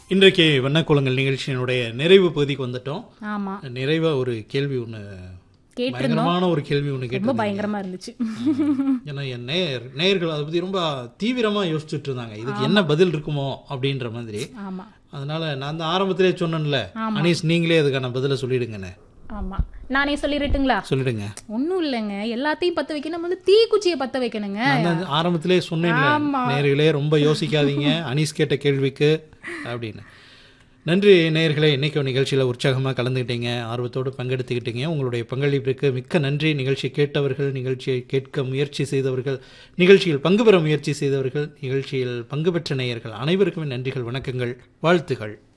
இன்றைக்கு வண்ணக்கோலங்கள் நிகழ்ச்சியினுடைய நிறைவு பகுதிக்கு வந்துட்டோம் ஆமா நிறைவா ஒரு கேள்வி ஒன்று கேட்டிருந்தோம் பயங்கரமான ஒரு கேள்வி ஒன்று ரொம்ப கேட்டு பயங்கரமா இருந்துச்சு ஏன்னா என் நேயர் நேயர்கள் அதை பற்றி ரொம்ப தீவிரமாக யோசிச்சுட்டு இருந்தாங்க இதுக்கு என்ன பதில் இருக்குமோ அப்படின்ற மாதிரி ஆமா அதனால நான் தான் ஆரம்பத்திலே சொன்னேன்ல அனீஸ் நீங்களே அதுக்கான பதிலை சொல்லிடுங்கண்ணே ஆமா நானே சொல்லிடட்டுங்களா சொல்லிடுங்க ஒண்ணும் இல்லைங்க எல்லாத்தையும் பத்த வைக்க நம்ம வந்து தீக்குச்சியை பத்த வைக்கணுங்க நான் தான் ஆரம்பத்திலே சொன்னேன்ல நேயர்களே ரொம்ப யோசிக்காதீங்க அனீஸ் கேட்ட கேள்விக்கு அப்படின்னு நன்றி நேயர்களே இன்னைக்கு நிகழ்ச்சியில் உற்சாகமாக கலந்துக்கிட்டீங்க ஆர்வத்தோடு பங்கெடுத்துக்கிட்டீங்க உங்களுடைய பங்களிப்பிற்கு மிக்க நன்றி நிகழ்ச்சி கேட்டவர்கள் நிகழ்ச்சியை கேட்க முயற்சி செய்தவர்கள் நிகழ்ச்சியில் பங்கு பெற முயற்சி செய்தவர்கள் நிகழ்ச்சியில் பங்கு பெற்ற நேயர்கள் அனைவருக்குமே நன்றிகள் வணக்கங்கள் வாழ்த்துகள்